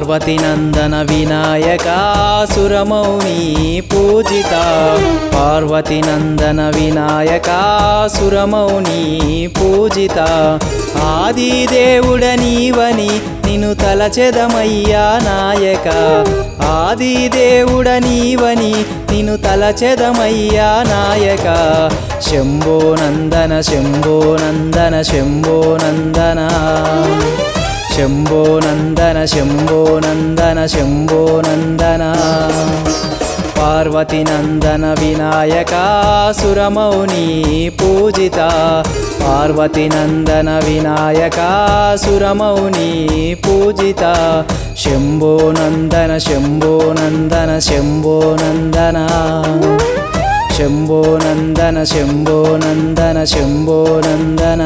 పార్వతి నందన వినాయక సురమౌని పూజిత పార్వతి నందన వినాయక సురమౌని పూజిత ఆది దేవుడ నీవని నిన్ను తలచెదమయ్యా నాయక ఆది దేవుడ నీవని నిన్ను తలచెదమయ్యా నాయక శంభో నందన శంభో నందన శంభో నందన శంభో నందన శంభో నందన శంభో నందన పార్వతి నందన వినాయక సురమౌని పూజిత పార్వతి నందన వినాయక సురమౌని పూజిత శంభో నందన శంభో నందన శంభో నందన శంభో నందన శంభో నందన శంభో నందన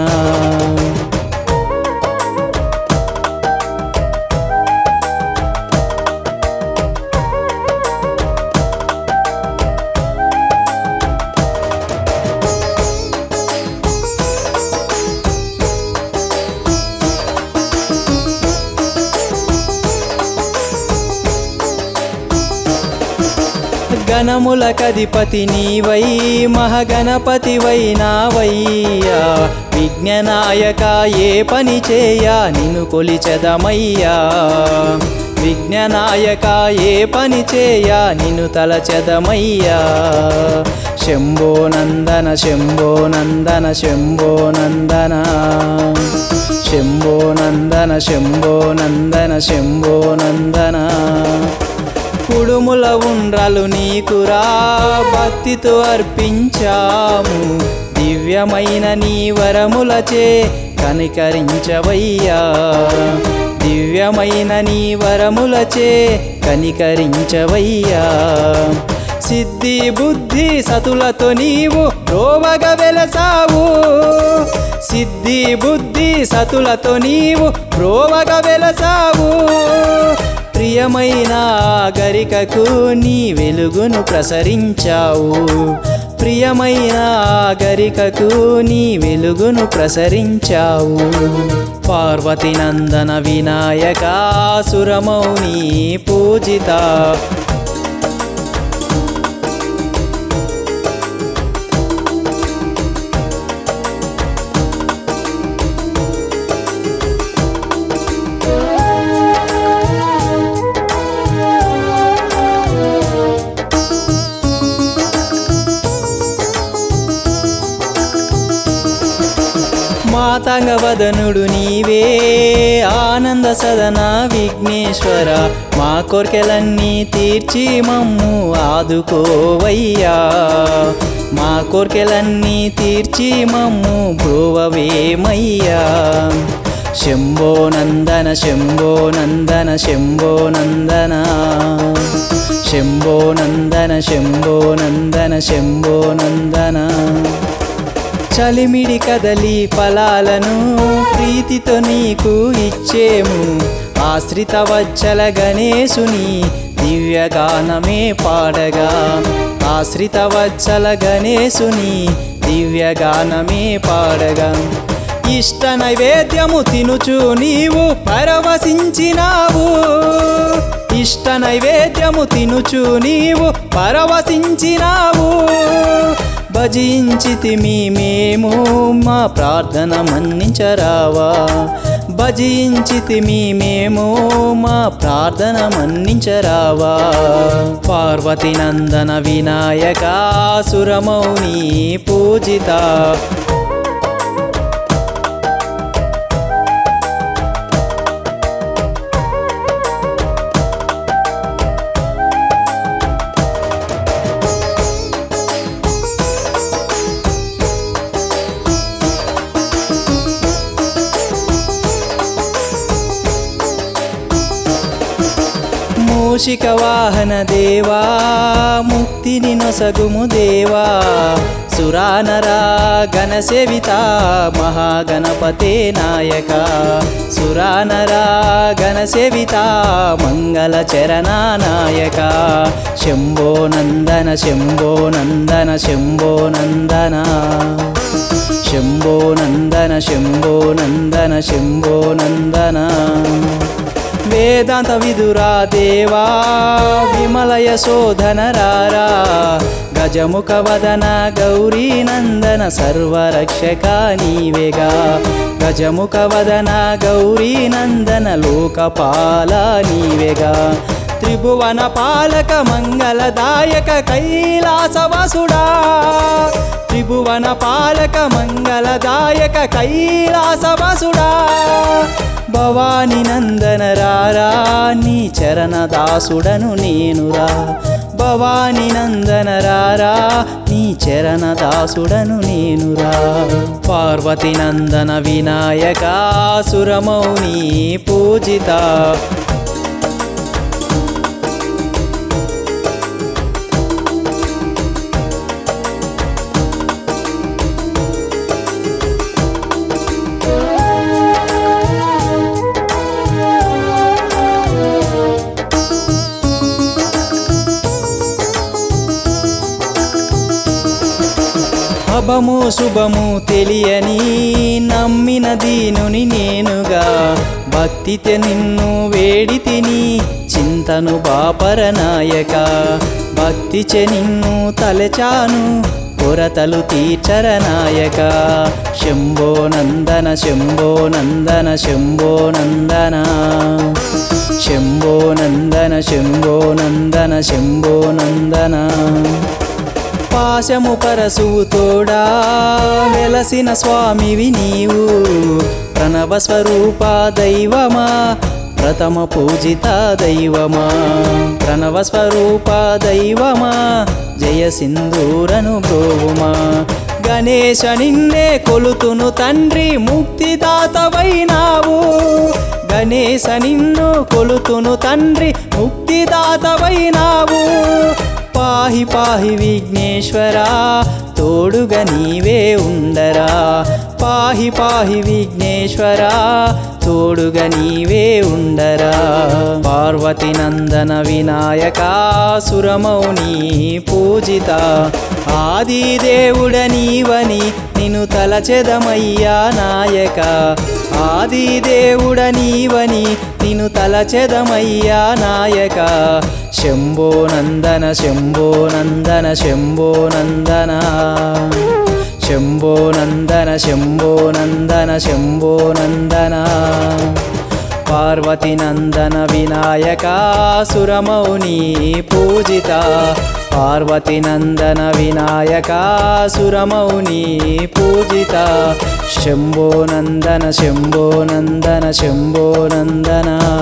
గణములకధిపతి నీవై మహగణపతి వైనావయ్యా విజ్ఞనాయక ఏ పని చేయ నిన్ను కొలిచెదమయ్యా విజ్ఞనాయక ఏ పని చేయ నిన్ను తలచెదమయ్యా శంభో నందన శంభో నందన శంభో నందన శంభో నందన శంభో నందన శంభో నందన కుడుముల ఉండ్రలు నీకురా భక్తితో అర్పించాము దివ్యమైన నీ వరములచే కనికరించవయ్యా దివ్యమైన నీ వరములచే కనికరించవయ్యా సిద్ధి బుద్ధి సతులతో నీవు రోవగ వెలసావు సిద్ధి బుద్ధి సతులతో నీవు రోవగ వెలసావు ప్రియమైన గరికకు నీ వెలుగును ప్రసరించావు ప్రియమైన గరికకు నీ వెలుగును ప్రసరించావు పార్వతి నందన వినాయక సురమౌని పూజిత మాతంగవదనుడు నీవే ఆనంద సదన విఘ్నేశ్వర మా కోర్కెలన్నీ తీర్చి మమ్ము ఆదుకోవయ్యా మా కోర్కెలన్నీ తీర్చి మమ్ము బ్రోవవేమయ్యా శంభో నందన శంభో నందన శంభో నందన శంభో నందన శంభో నందన శంభో నందన చలిమిడి కదలి ఫలాలను ప్రీతితో నీకు ఇచ్చేము ఆశ్రిత వచ్చల గణేశుని దివ్యగానమే పాడగా ఆశ్రిత వచ్చల గణేశుని దివ్యగానమే పాడగా ఇష్ట నైవేద్యము తినుచు నీవు పరవశించినావు ఇష్ట నైవేద్యము తినుచు నీవు పరవశించినావు భజించితిమి మేము మా ప్రార్థన మన్నించరావా భజించితిమి మేము మా ప్రార్థన మన్నించరావా పార్వతి నందన వినాయక సురమౌని పూజిత మూషిక వాహన దేవా ముక్తిని నొసగుము దేవా సురానరా గణసేవిత మహాగణపతే నాయక సురానరా గణసేవిత మంగళ చరణ నాయక శంభో నందన శంభో నందన శంభో నందన శంభో నందన శంభో నందన శంభో నందన వేదాంత విదురా దేవా విమలయ శోధన రారా గజముఖ వదన గౌరీ నందన సర్వరక్షక నీవేగా గజముఖ వదన గౌరీ నందన లోకపాల నీవేగా త్రిభువన పాలక మంగళదాయక కైలాసవాసుడా త్రిభువన పాలక మంగళదాయక కైలాసవాసుడా భవాని నందన రారా నీ చరణ దాసుడను నేనురా భవాని నందన రారా నీ చరణ దాసుడను నేనురా పార్వతి నందన వినాయక సురమౌని పూజిత అభము శుభము తెలియని నమ్మిన దీనుని నేనుగా భక్తితే నిన్ను వేడి తిని చింతను బాపరనాయక భక్తిచే నిన్ను తలచాను కొరతలు తీర్చరనాయక శంభో నందన శంభో నందన శంభో నందన శంభో నందన శంభో నందన శంభో నందన పాశము పరశువు తోడా వెలసిన స్వామివి నీవు ప్రణవ స్వరూప దైవమా ప్రథమ పూజిత దైవమా ప్రణవ స్వరూప దైవమా జయ సింధూరను బ్రోవుమా గణేశ నిన్నే కొలుతును తండ్రి ముక్తిదాతవైనావు గణేశ నిన్ను కొలుతును తండ్రి ముక్తిదాతవైనావు పాహి పాహి విఘ్నేశ్వరా తోడుగా నీవే ఉండరా పాహి పాహి విఘ్నేశ్వరా తోడుగా నీవే ఉండరా పార్వతి నందన వినాయక సురమౌని పూజిత ఆది దేవుడ నీవని నిన్ను తలచెదమయ్యా నాయక ఆది దేవుడ నీవని నిన్ను తలచెదమయ్యా నాయక శంభో నందన శంభో నందన శంభో నందన శంభో నందన శంభో నందన శంభో నందన పార్వతి నందన వినాయక సురమౌని పూజిత పార్వతి నందన వినాయక సురమౌని పూజిత శంభో నందన శంభో నందన శంభో నందన